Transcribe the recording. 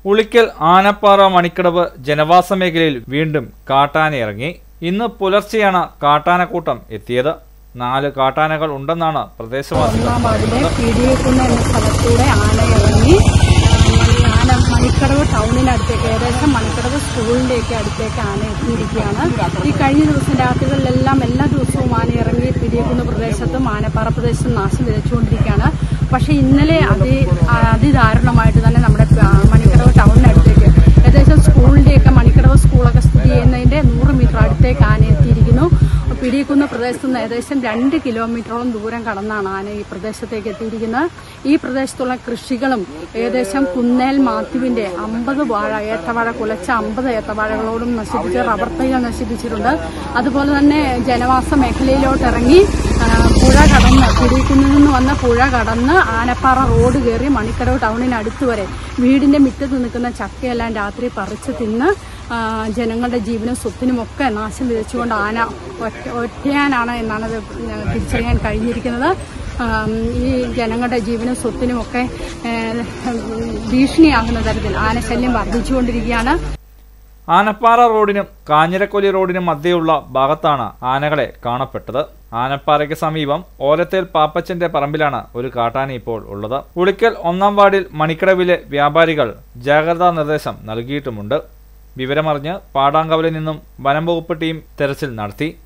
ഉളിക്കൽ ആനപ്പാറ മണിക്കടവ് ജനവാസ മേഖലയിൽ വീണ്ടും കാട്ടാന ഇറങ്ങി ഇന്ന് പുലർച്ചെയാണ് കാട്ടാനക്കൂട്ടം എത്തിയത് നാല് കാട്ടാനകൾ ഉണ്ടെന്നാണ് പ്രദേശവാസികൾ ഒന്നാം വാർഡിലെ പി ഡി എക്കുന്ന എന്ന സ്ഥലത്തൂടെ ആന ഇറങ്ങി ആ, മണി- ആന മണിക്കടവ് ടൗണിനടുത്തേക്ക് ഏകദേശം മണിക്കടവ് സ്കൂളിന്റെയൊക്കെ അടുത്തേക്ക് ആന എത്തിയിരിക്കുകയാണ് ഈ കഴിഞ്ഞ ദിവസം രാത്രികളിലെല്ലാം എല്ലാ ദിവസവും ആന ഇറങ്ങി പിടിയേക്കുന്ന പ്രദേശത്തും ആനപ്പാറ പ്രദേശത്തും നാശം വിതച്ചുകൊണ്ടിരിക്കുകയാണ് പക്ഷെ ഇന്നലെ അതി അതിദാരുണമായിട്ട് തന്നെ നമ്മുടെ ആ, മണിക്കടവ് ടൗണിനടുത്തേക്ക് ഏകദേശം സ്കൂളിന്റെയൊക്കെ മണിക്കടവ് സ്കൂളൊക്കെ സ്ഥിതി ചെയ്യുന്നതിന്റെ നൂറ് മീറ്റർ അടുത്തേക്ക് ആന എത്തിയിരിക്കുന്നു പിടിയിക്കുന്ന പ്രദേശത്ത് നിന്ന് ഏകദേശം രണ്ട് കിലോമീറ്ററോളം ദൂരം കടന്നാണ് ആന ഈ പ്രദേശത്തേക്ക് എത്തിയിരിക്കുന്നത് ഈ പ്രദേശത്തുള്ള കൃഷികളും ഏകദേശം കുന്നേൽ മാത്യുവിന്റെ അമ്പത് വാഴ ഏത്തവാഴ കുലച്ച അമ്പത് ഏത്തവാഴകളോടും നശിപ്പിച്ച് റബ്ബർ തൈകൾ നശിപ്പിച്ചിട്ടുണ്ട് അതുപോലെ തന്നെ ജനവാസ മേഖലയിലോട്ട് ഇറങ്ങി ആ, പുഴ കടന്ന് പിടിക്കുന്നിൽ നിന്ന് വന്ന പുഴ കടന്ന് ആനപ്പാറ റോഡ് കയറി മണിക്കടവ് ടൗണിനടുത്ത് വരെ വീടിന്റെ മുറ്റത്ത് നിൽക്കുന്ന ചക്കയെല്ലാം രാത്രി പറിച്ച് തിന്ന് ആ, ജനങ്ങളുടെ ജീവനും സ്വത്തിനും ഒക്കെ നാശം വിതച്ചുകൊണ്ട് ആന ഒറ്റ ഒറ്റയാനാണ് എന്നാണ് അത് തിരിച്ചറിയാൻ കഴിഞ്ഞിരിക്കുന്നത് ആം, ഈ ജനങ്ങളുടെ ജീവനും സ്വത്തിനും ഒക്കെ ഏ, ഭീഷണിയാകുന്ന തരത്തിൽ ആനശല്യം വർദ്ധിച്ചുകൊണ്ടിരിക്കുകയാണ് ആനപ്പാറ റോഡിനും കാഞ്ഞിരക്കൊല്ലി റോഡിനും മധ്യയുള്ള ഭാഗത്താണ് ആനകളെ കാണപ്പെട്ടത് ആനപ്പാറയ്ക്ക് സമീപം ഓലത്തേൽ പാപ്പച്ചന്റെ പറമ്പിലാണ് ഒരു കാട്ടാന ഇപ്പോൾ ഉള്ളത് ഉളിക്കൽ ഒന്നാം വാർഡിൽ മണിക്കടവിലെ വ്യാപാരികൾ ജാഗ്രതാ നിർദ്ദേശം നൽകിയിട്ടുമുണ്ട് വിവരമറിഞ്ഞ് പാടാങ്കവലിൽ നിന്നും വനം വകുപ്പ് ടീം തെരച്ചിൽ നടത്തി